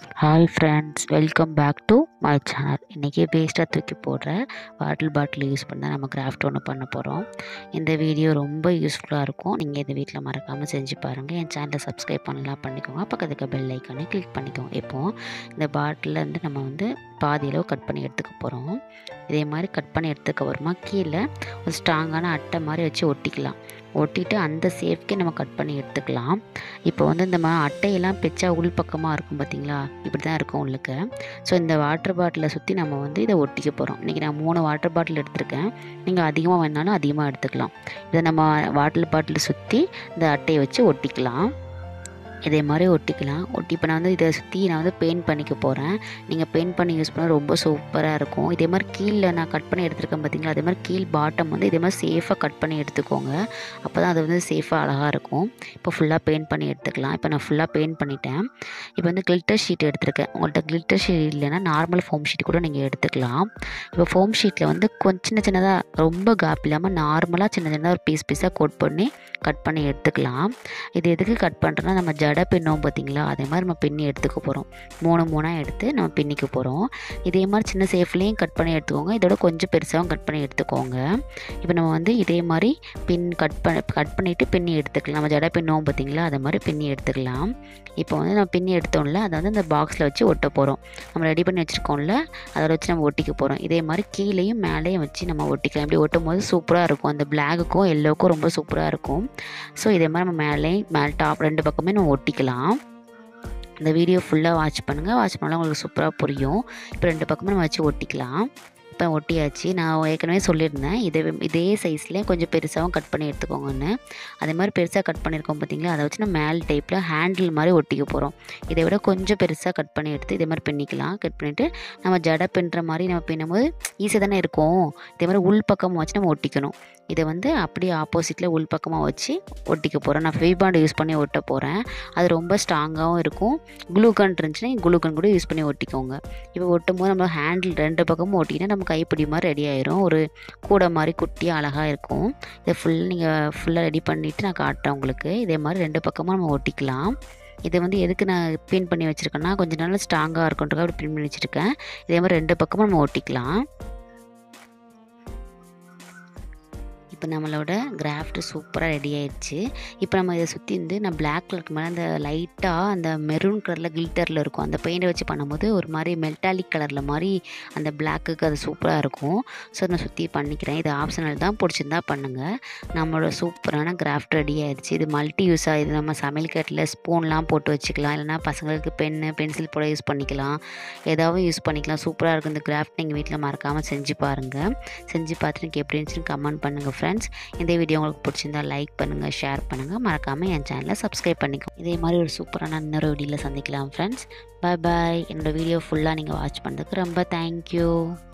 hi friends welcome back to my channel இன்றைக்கி வேஸ்ட்டாக தூக்கி போடுற பாட்டில் பாட்டில் யூஸ் பண்ணி தான் நம்ம கிராஃப்ட் ஒன்று பண்ண போகிறோம் இந்த வீடியோ ரொம்ப யூஸ்ஃபுல்லாக இருக்கும் நீங்கள் இதை வீட்டில் மறக்காமல் செஞ்சு பாருங்கள் என் சேனலை சப்ஸ்கிரைப் பண்ணலாம் பண்ணிக்கோங்க பக்கத்துக்கு பெல் ஐக்கானே கிளிக் பண்ணிக்கோங்க இப்போது இந்த பாட்டிலில் இருந்து நம்ம வந்து பாதி அளவு கட் பண்ணி எடுத்துக்க போகிறோம் இதே மாதிரி கட் பண்ணி எடுத்துக்க வருமா கீழே ஒரு ஸ்ட்ராங்கான அட்டை மாதிரி வச்சு ஒட்டிக்கலாம் ஒட்டிட்டு அந்த சேஃப்கே நம்ம கட் பண்ணி எடுத்துக்கலாம் இப்போ வந்து இந்த மா அட்டையெல்லாம் பிச்சா உள் பக்கமாக இருக்கும் பார்த்தீங்களா இப்படி தான் இருக்கும் உள்ளுக்க ஸோ இந்த வாட்டர் பாட்டிலை சுற்றி நம்ம வந்து இதை ஒட்டிக்க போகிறோம் இன்றைக்கி நான் மூணு வாட்டர் பாட்டில் எடுத்திருக்கேன் நீங்கள் அதிகமாக வேணாலும் அதிகமாக எடுத்துக்கலாம் இதை நம்ம வாட்டர் பாட்டில் சுற்றி இந்த அட்டையை வச்சு ஒட்டிக்கலாம் இதே மாதிரி ஒட்டிக்கலாம் ஒட்டி இப்போ நான் வந்து இதை சுற்றி நான் வந்து பெயிண்ட் பண்ணிக்க போகிறேன் நீங்கள் பெயிண்ட் பண்ணி யூஸ் பண்ணால் ரொம்ப சூப்பராக இருக்கும் இதே மாதிரி கீழே நான் கட் பண்ணி எடுத்துருக்கேன் பார்த்தீங்களா அதே மாதிரி கீழ் பாட்டம் வந்து இதே மாதிரி சேஃபாக கட் பண்ணி எடுத்துக்கோங்க அப்போ தான் அது வந்து சேஃபாக அழகாக இருக்கும் இப்போ ஃபுல்லாக பெயிண்ட் பண்ணி எடுத்துக்கலாம் இப்போ நான் ஃபுல்லாக பெயிண்ட் பண்ணிட்டேன் இப்போ வந்து கிளிட்டர் ஷீட் எடுத்திருக்கேன் உங்கள்கிட்ட கிளிட்டர் ஷீட் இல்லைன்னா நார்மல் ஃபோம் ஷீட் கூட நீங்கள் எடுத்துக்கலாம் இப்போ ஃபோம் ஷீட்டில் வந்து கொஞ்சம் சின்ன சின்னதாக ரொம்ப கேப் இல்லாமல் நார்மலாக சின்ன சின்னதாக ஒரு பீஸ் பீஸாக கோட் பண்ணி கட் பண்ணி எடுத்துக்கலாம் இது எதுக்கு கட் பண்ணுறோன்னா நம்ம ஜடை பின்னோம் பார்த்தீங்களா அதே மாதிரி நம்ம பின்னி எடுத்துக்க போகிறோம் மூணு மூணாக எடுத்து நம்ம பின்னிக்க போகிறோம் இதே மாதிரி சின்ன சேஃப்லேயும் கட் பண்ணி எடுத்துக்கோங்க இதோட கொஞ்சம் பெருசாகவும் கட் பண்ணி எடுத்துக்கோங்க இப்போ நம்ம வந்து இதே மாதிரி பின் கட் பண்ண கட் பண்ணிவிட்டு பின்னி எடுத்துக்கலாம் நம்ம ஜடை பின்னோம் பார்த்தீங்களா அதை மாதிரி பின்னி எடுத்துக்கலாம் இப்போ வந்து நம்ம பின்னி எடுத்தோம்ல அதை வந்து இந்த பாக்ஸில் வச்சு ஒட்ட போகிறோம் நம்ம ரெடி பண்ணி வச்சுருக்கோம்ல அதை வச்சு நம்ம ஒட்டிக்க போகிறோம் இதே மாதிரி கீழேயும் மேலேயும் வச்சு நம்ம ஒட்டிக்கலாம் இப்படி ஒட்டும் போது சூப்பராக இருக்கும் அந்த பிளாக்குக்கும் எல்லோவுக்கும் ரொம்ப சூப்பராக இருக்கும் ஸோ இதே மாதிரி நம்ம மேலேயும் மேலே டாப் ரெண்டு பக்கமே நம்ம ஒட்டிக்கலாம் இந்த வீடியோ ஃபுல்லாக வாட்ச் பண்ணுங்கள் வாட்ச் பண்ணால் உங்களுக்கு சூப்பராக புரியும் இப்போ ரெண்டு பக்கமும் நம்ம வச்சு ஒட்டிக்கலாம் இப்போ ஒட்டியாச்சு நான் ஏற்கனவே சொல்லியிருந்தேன் இதே இதே சைஸ்லேயே கொஞ்சம் பெருசாகவும் கட் பண்ணி எடுத்துக்கோங்கன்னு அதே மாதிரி பெருசாக கட் பண்ணியிருக்கோம் பார்த்தீங்களா அதை வச்சு நம்ம மேல் டைப்பில் ஹேண்டில் மாதிரி ஒட்டிக்க போகிறோம் இதை விட கொஞ்சம் பெருசாக கட் பண்ணி எடுத்து இதே மாதிரி பின்னிக்கலாம் கட் பண்ணிவிட்டு நம்ம ஜடை பின்னுற மாதிரி நம்ம பின்னும்போது ஈஸியாக தானே இருக்கும் இதே மாதிரி உள் பக்கமாக வச்சு நம்ம ஒட்டிக்கணும் இதை வந்து அப்படியே ஆப்போசிட்டில் உள் பக்கமாக வச்சு ஒட்டிக்க போகிறேன் நான் ஃபெவிபாண்ட் யூஸ் பண்ணி ஒட்ட போகிறேன் அது ரொம்ப ஸ்ட்ராங்காகவும் இருக்கும் குளூகன் இருந்துச்சுன்னா குளூகன் கூட யூஸ் பண்ணி ஒட்டிக்கோங்க இப்போ ஒட்டும் போது நம்ம ஹேண்டில் ரெண்டு பக்கமும் ஒட்டிக்கினா நம்ம கைப்பிடி மாதிரி ரெடி ஆயிரும் ஒரு கூடை மாதிரி குட்டியாக அழகாக இருக்கும் இதை ஃபுல் நீங்கள் ஃபுல்லாக ரெடி பண்ணிவிட்டு நான் காட்டுறேன் உங்களுக்கு இதே மாதிரி ரெண்டு பக்கமும் நம்ம ஒட்டிக்கலாம் இதை வந்து எதுக்கு நான் பின் பண்ணி வச்சுருக்கேன்னா கொஞ்சம் நாள் ஸ்ட்ராங்காக இருக்குன்றக்காக அப்படி பின் பண்ணி வச்சுருக்கேன் இதே மாதிரி ரெண்டு பக்கமும் நம்ம ஒட்டிக்கலாம் இப்போ நம்மளோட கிராஃப்ட்டு சூப்பராக ரெடி ஆயிடுச்சு இப்போ நம்ம இதை சுற்றி வந்து நான் பிளாக் கலருக்கு மேலே அந்த லைட்டாக அந்த மெரூன் கலரில் கில்டரில் இருக்கும் அந்த பெயிண்டை வச்சு பண்ணும்போது ஒரு மாதிரி மெல்டாலிக் கலரில் மாதிரி அந்த பிளாக்குக்கு அது சூப்பராக இருக்கும் ஸோ நான் சுற்றி பண்ணிக்கிறேன் இது ஆப்ஷனல் தான் பிடிச்சிருந்தா பண்ணுங்கள் நம்மளோட சூப்பரான கிராஃப்ட் ரெடி ஆயிடுச்சு இது மல்டி யூஸாக இது நம்ம சமையல் கட்டில் ஸ்பூன்லாம் போட்டு வச்சுக்கலாம் இல்லைனா பசங்களுக்கு பென்னு பென்சில் போட யூஸ் பண்ணிக்கலாம் ஏதாவது யூஸ் பண்ணிக்கலாம் சூப்பராக இருக்கும் இந்த கிராஃப்ட் நீங்கள் வீட்டில் மறக்காமல் செஞ்சு பாருங்கள் செஞ்சு பார்த்துட்டு எனக்கு எப்படி இருந்துச்சுன்னு கமெண்ட் பண்ணுங்கள் ஃப்ரெண்ட்ஸ் இந்த வீடியோ உங்களுக்கு பிடிச்சிருந்தா லைக் பண்ணுங்கள் ஷேர் பண்ணுங்கள் மறக்காமல் என் சேனலை சப்ஸ்கிரைப் பண்ணிக்கோ இதே மாதிரி ஒரு சூப்பரான இன்னொரு வீடியோவில் சந்திக்கலாம் ஃப்ரெண்ட்ஸ் பாய் பாய் என்னோடய வீடியோ ஃபுல்லாக நீங்கள் வாட்ச் பண்ணதுக்கு ரொம்ப தேங்க்யூ